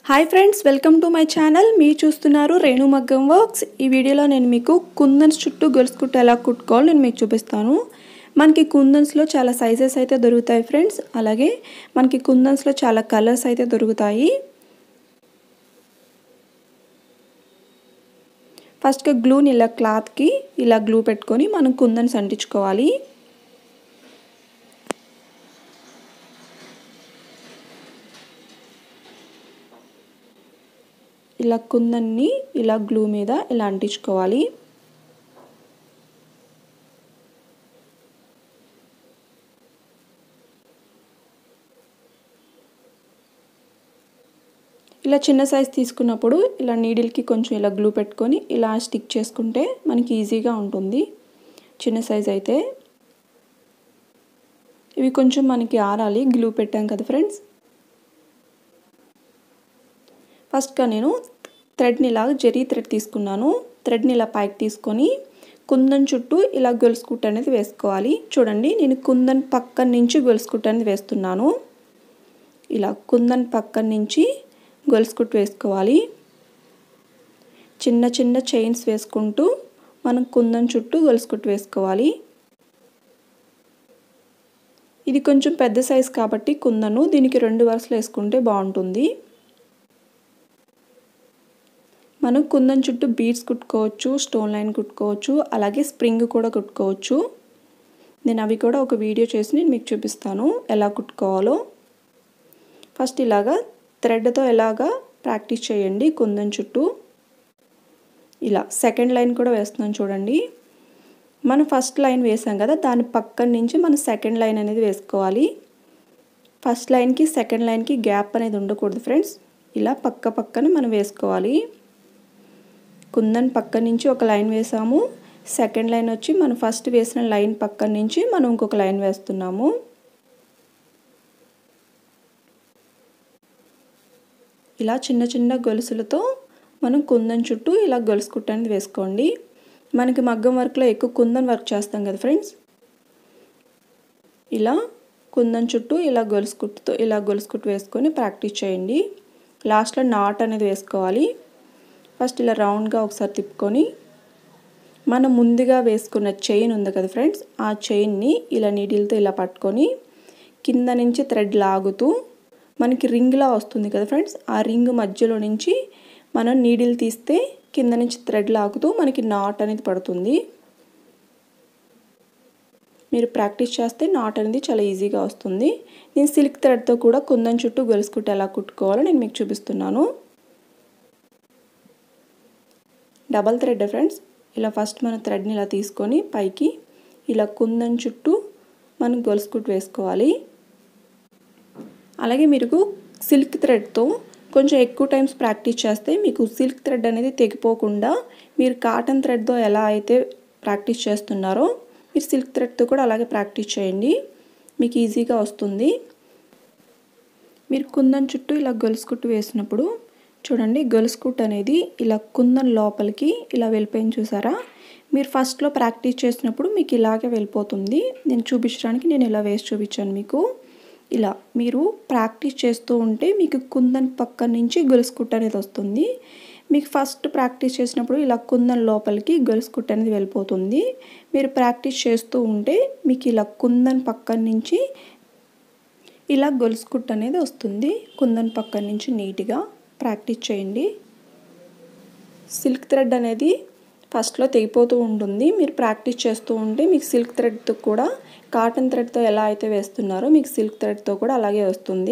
hi friends welcome to my channel మీరు చూస్తున్నారు రేణు మగ్గం వర్క్స్ ఈ వీడియోలో నేను మీకు కుందన్స్ చుట్టూ గొలుసు కుట్టు ఎలా కుట్టుకోవాలో నేను మీకు చూపిస్తాను మనకి కుందన్స్లో చాలా సైజెస్ అయితే దొరుకుతాయి ఫ్రెండ్స్ అలాగే మనకి కుందన్స్లో చాలా కలర్స్ అయితే దొరుకుతాయి ఫస్ట్గా గ్లూని ఇలా క్లాత్కి ఇలా గ్లూ పెట్టుకొని మనం కుందన్స్ అంటించుకోవాలి ఇలా కుందన్ని ఇలా గ్లూ మీద ఇలా అంటించుకోవాలి ఇలా చిన్న సైజ్ తీసుకున్నప్పుడు ఇలా నీడిల్కి కొంచెం ఇలా గ్లూ పెట్టుకొని ఇలా స్టిక్ చేసుకుంటే మనకి ఈజీగా ఉంటుంది చిన్న సైజ్ అయితే ఇవి కొంచెం మనకి ఆరాలి గ్లూ పెట్టాం కదా ఫ్రెండ్స్ ఫస్ట్గా నేను థ్రెడ్ని ఇలా జరీ థ్రెడ్ తీసుకున్నాను థ్రెడ్ని ఇలా పైకి తీసుకొని కుందన్ చుట్టూ ఇలా గొలుసుకుట్ అనేది వేసుకోవాలి చూడండి నేను కుందన్ పక్కన నుంచి గొలుసుకుట్ అనేది వేస్తున్నాను ఇలా కుందన్ పక్కన నుంచి గొలుసుకుట్ వేసుకోవాలి చిన్న చిన్న చైన్స్ వేసుకుంటూ మనం కుందన్ చుట్టూ గొలుసుకుట్ వేసుకోవాలి ఇది కొంచెం పెద్ద సైజ్ కాబట్టి కుందను దీనికి రెండు వరుసలు వేసుకుంటే బాగుంటుంది మనం కుందన్ చుట్టూ బీడ్స్ కుట్టుకోవచ్చు స్టోన్ లైన్ కుట్టుకోవచ్చు అలాగే స్ప్రింగ్ కూడా కుట్టుకోవచ్చు నేను అవి కూడా ఒక వీడియో చేసి నేను మీకు చూపిస్తాను ఎలా కుట్టుకోవాలో ఫస్ట్ ఇలాగా థ్రెడ్తో ఎలాగా ప్రాక్టీస్ చేయండి కుందన్ చుట్టూ ఇలా సెకండ్ లైన్ కూడా వేస్తున్నాను చూడండి మనం ఫస్ట్ లైన్ వేసాం కదా దాని పక్కన నుంచి మనం సెకండ్ లైన్ అనేది వేసుకోవాలి ఫస్ట్ లైన్కి సెకండ్ లైన్కి గ్యాప్ అనేది ఉండకూడదు ఫ్రెండ్స్ ఇలా పక్క పక్కన మనం వేసుకోవాలి కుందన్ పక్క నుంచి ఒక లైన్ వేసాము సెకండ్ లైన్ వచ్చి మనం ఫస్ట్ వేసిన లైన్ పక్క నుంచి మనం ఇంకొక లైన్ వేస్తున్నాము ఇలా చిన్న చిన్న గొలుసులతో మనం కుందన్ చుట్టూ ఇలా గొలుసు కుట్టు అనేది వేసుకోండి మనకి మగ్గం వర్క్లో ఎక్కువ కుందన్ వర్క్ చేస్తాం కదా ఫ్రెండ్స్ ఇలా కుందన్ చుట్టూ ఇలా గొలుసు కుట్టుతో ఇలా గొలుసు కుట్టు వేసుకొని ప్రాక్టీస్ చేయండి లాస్ట్లో నాట్ అనేది వేసుకోవాలి ఫస్ట్ ఇలా రౌండ్గా ఒకసారి తిప్పుకొని మనం ముందుగా వేసుకున్న చైన్ ఉంది కదా ఫ్రెండ్స్ ఆ చైన్ని ఇలా నీడిల్తో ఇలా పట్టుకొని కింద నుంచి థ్రెడ్ లాగుతూ మనకి రింగ్లా వస్తుంది కదా ఫ్రెండ్స్ ఆ రింగ్ మధ్యలో నుంచి మనం నీడిల్ తీస్తే కింద నుంచి థ్రెడ్ లాగుతూ మనకి నాట్ అనేది పడుతుంది మీరు ప్రాక్టీస్ చేస్తే నాట్ అనేది చాలా ఈజీగా వస్తుంది నేను సిల్క్ థ్రెడ్తో కూడా కుందన్ చుట్టూ గొలుసుకుంటే ఎలా కుట్టుకోవాలో నేను మీకు చూపిస్తున్నాను డబల్ థ్రెడ్ ఫ్రెండ్స్ ఇలా ఫస్ట్ మన థ్రెడ్ని ఇలా తీసుకొని పైకి ఇలా కుందన్ చుట్టూ మనం గొలుసుకుట్టు వేసుకోవాలి అలాగే మీరు సిల్క్ థ్రెడ్తో కొంచెం ఎక్కువ టైమ్స్ ప్రాక్టీస్ చేస్తే మీకు సిల్క్ థ్రెడ్ అనేది తెగిపోకుండా మీరు కాటన్ థ్రెడ్తో ఎలా అయితే ప్రాక్టీస్ చేస్తున్నారో మీరు సిల్క్ థ్రెడ్తో కూడా అలాగే ప్రాక్టీస్ చేయండి మీకు ఈజీగా వస్తుంది మీరు కుందన్ చుట్టూ ఇలా గొలుసుకుట్టు వేసినప్పుడు చూడండి గొలుసుకుట్ అనేది ఇలా కుందన్ లోపలికి ఇలా వెళ్ళిపోయింది చూసారా మీరు ఫస్ట్లో ప్రాక్టీస్ చేసినప్పుడు మీకు ఇలాగే వెళ్ళిపోతుంది నేను చూపించడానికి నేను ఇలా వేసి చూపించాను మీకు ఇలా మీరు ప్రాక్టీస్ చేస్తూ ఉంటే మీకు కుందన్ పక్క నుంచి గొలుసుకుట్ అనేది వస్తుంది మీకు ఫస్ట్ ప్రాక్టీస్ చేసినప్పుడు ఇలా కుందన్ లోపలికి గొలుసుకుట్ అనేది వెళ్ళిపోతుంది మీరు ప్రాక్టీస్ చేస్తూ ఉంటే మీకు ఇలా కుందన్ పక్క నుంచి ఇలా గొలుసుకుట్ అనేది వస్తుంది కుందన్ పక్క నుంచి నీట్గా ప్రాక్టీస్ చేయండి సిల్క్ థ్రెడ్ అనేది ఫస్ట్లో తెగిపోతూ ఉంటుంది మీరు ప్రాక్టీస్ చేస్తూ ఉంటే మీకు సిల్క్ థ్రెడ్తో కూడా కాటన్ థ్రెడ్తో ఎలా అయితే వేస్తున్నారో మీకు సిల్క్ థ్రెడ్తో కూడా అలాగే వస్తుంది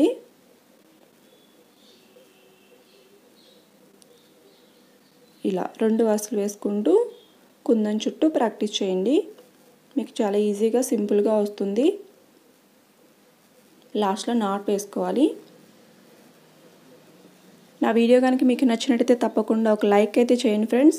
ఇలా రెండు వరుసలు వేసుకుంటూ కుందన్ చుట్టూ ప్రాక్టీస్ చేయండి మీకు చాలా ఈజీగా సింపుల్గా వస్తుంది లాస్ట్లో నాట్ వేసుకోవాలి నా వీడియో కనుక మీకు నచ్చినట్టయితే తప్పకుండా ఒక లైక్ అయితే చేయండి ఫ్రెండ్స్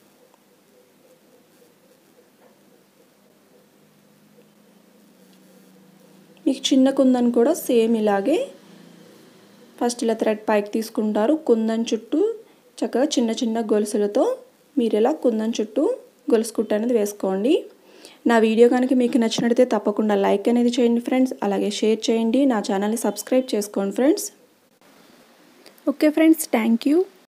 మీకు చిన్న కుందన్ కూడా సేమ్ ఇలాగే ఫస్ట్ ఇలా థ్రెడ్ పైకి తీసుకుంటారు కుందన్ చుట్టూ చక్కగా చిన్న చిన్న గొలుసులతో మీరు ఇలా కుందన్ చుట్టూ గొలుసు కుట్టు అనేది వేసుకోండి నా వీడియో కనుక మీకు నచ్చినట్టయితే తప్పకుండా లైక్ అనేది చేయండి ఫ్రెండ్స్ అలాగే షేర్ చేయండి నా ఛానల్ని సబ్స్క్రైబ్ చేసుకోండి friends okay friends thank you